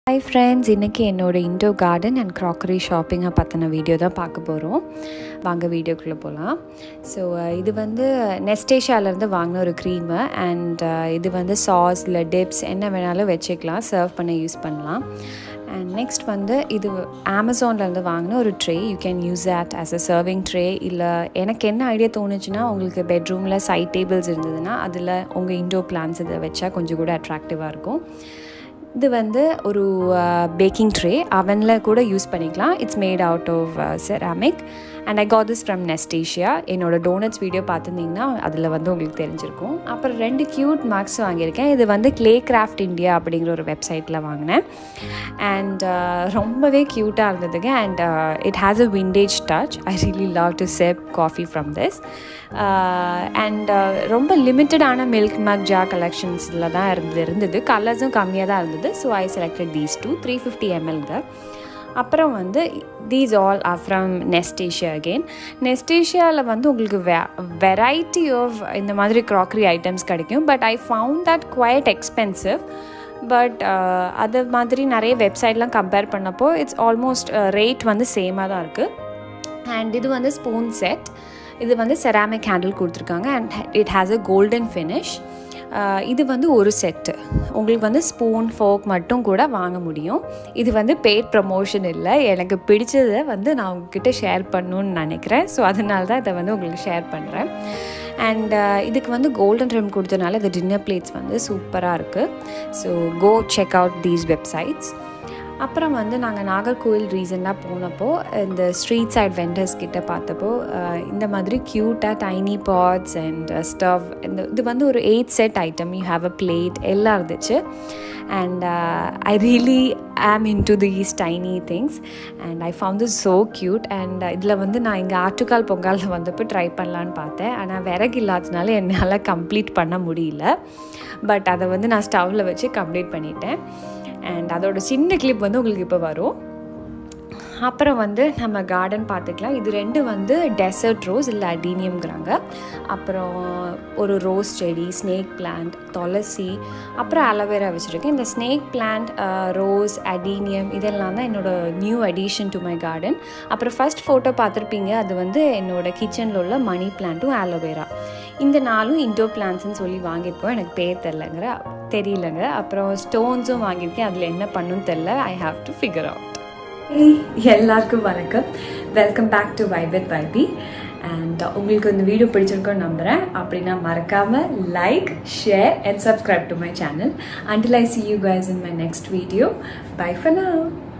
hi friends இன்றைக்கி என்னோடய indoor garden and crockery ஷாப்பிங்கை பற்றின வீடியோ தான் பார்க்க போகிறோம் வாங்க வீடியோக்குள்ளே போகலாம் ஸோ இது வந்து நெஸ்டேஷாலேருந்து வாங்கின ஒரு க்ரீமு அண்ட் இது வந்து சாஸ் இல்லை டிப்ஸ் என்ன வேணாலும் வச்சுக்கலாம் சர்வ் பண்ண யூஸ் பண்ணலாம் அண்ட் நெக்ஸ்ட் வந்து இது அமேசான்லேருந்து வாங்கின ஒரு tray you can use that as a serving tray இல்லை எனக்கு என்ன ஐடியா தோணுச்சுன்னா உங்களுக்கு பெட்ரூமில் சைட் டேபிள்ஸ் இருந்ததுன்னா அதில் உங்கள் இண்டோர் பிளான்ஸ் இதை வச்சா கொஞ்சம் கூட அட்ராக்டிவாக இருக்கும் இது வந்து ஒரு பேக்கிங் ட்ரே அவனில் கூட யூஸ் பண்ணிக்கலாம் it's made out of ceramic and I got this from Nestasia என்னோட டோனட்ஸ் வீடியோ பார்த்துருந்தீங்கன்னா அதில் வந்து உங்களுக்கு தெரிஞ்சிருக்கும் அப்புறம் ரெண்டு க்யூட் மார்க்ஸ் வாங்கியிருக்கேன் இது வந்து க்ளே கிராஃப்ட் இந்தியா அப்படிங்கிற ஒரு வெப்சைட்டில் வாங்கினேன் அண்ட் ரொம்பவே க்யூட்டாக இருந்ததுங்க and it has a vintage touch I really love to sip coffee from this and ரொம்ப லிமிட்டடான மில்க் மக் ஜா கலெக்ஷன்ஸில் தான் இருந்து இருந்தது கலர்ஸும் கம்மியாக தான் இருந்தது so I selected these two three fifty எம்எல்ங்க அப்புறம் வந்து these all are from Nestasia again நெஸ்டேஷியாவில் வந்து உங்களுக்கு வெ வெரைட்டி ஆஃப் இந்த மாதிரி க்ராக்கரி ஐட்டம்ஸ் கிடைக்கும் but I found that quite expensive but அது மாதிரி நிறைய வெப்சைட்லாம் கம்பேர் பண்ணப்போ இட்ஸ் ஆல்மோஸ்ட் ரேட் வந்து சேமாக தான் இருக்குது அண்ட் இது வந்து ஸ்பூன் செட் இது வந்து செராமிக் ஹேண்டில் கொடுத்துருக்காங்க and it has a golden finish இது வந்து ஒரு செட்டு உங்களுக்கு வந்து ஸ்பூன் ஃபோக் மட்டும் கூட வாங்க முடியும் இது வந்து பெய்ட் ப்ரமோஷன் இல்லை எனக்கு பிடிச்சதை வந்து நான் உங்ககிட்ட ஷேர் பண்ணணுன்னு நினைக்கிறேன் ஸோ அதனால தான் இதை வந்து உங்களுக்கு ஷேர் பண்ணுறேன் அண்ட் இதுக்கு வந்து கோல்டன் ரிம் கொடுத்தனால இந்த டின்னர் பிளேட்ஸ் வந்து சூப்பராக இருக்குது so go check out these websites அப்புறம் வந்து நாங்கள் நாகர்கோவில் ரீசெண்டாக போனப்போ இந்த ஸ்ட்ரீட் சைட் வெண்டர்ஸ் கிட்ட பார்த்தப்போ இந்த மாதிரி க்யூட்டாக டைனி பாட்ஸ் அண்ட் ஸ்டவ் இந்த இது வந்து ஒரு eight set item you have a plate எல்லாம் இருந்துச்சு and I really am into these tiny things and I found this so cute and இதில் வந்து நான் இங்கே ஆட்டுக்கால் பொங்கலில் வந்தப்போ ட்ரை பண்ணலான்னு பார்த்தேன் ஆனால் விறகு இல்லாததுனால என்னால் கம்ப்ளீட் பண்ண முடியல பட் அதை வந்து நான் ஸ்டவ்வில் வச்சு கம்ப்ளீட் பண்ணிட்டேன் அண்ட் அதோட சின்ன கிளிப் வந்து உங்களுக்கு இப்போ வரும் அப்புறம் வந்து நம்ம கார்டன் பார்த்துக்கலாம் இது ரெண்டு வந்து டெசர்ட் ரோஸ் இல்லை அடீனியம்ங்கிறாங்க அப்புறம் ஒரு ரோஸ் செடி ஸ்னேக் பிளான்ட் துளசி அப்புறம் அலோவேரா வச்சுருக்கேன் இந்த ஸ்னேக் பிளான்ட் ரோஸ் அடீனியம் இதெல்லாம் தான் என்னோடய new addition to my garden அப்புறம் ஃபஸ்ட் ஃபோட்டோ பார்த்துருப்பீங்க அது வந்து என்னோடய கிச்சனில் உள்ள மணி பிளான்ட்டும் அலோவேரா இந்த நாளும் இண்டோர் பிளான்ட்ஸ்னு சொல்லி வாங்கியிருக்கோம் எனக்கு பேர் தெரிலங்கிற தெரியலங்க அப்புறம் ஸ்டோன்ஸும் வாங்கியிருக்கேன் அதில் என்ன பண்ணுன்னு தெரில I have to figure out எல்லாருக்கும் வணக்கம் வெல்கம் பேக் டு வைபட் வைபி அண்ட் உங்களுக்கு இந்த வீடியோ பிடிச்சிருக்கோன்னு நம்புகிறேன் அப்படின்னா மறக்காமல் like share and subscribe to my channel until I see you guys in my next video bye for now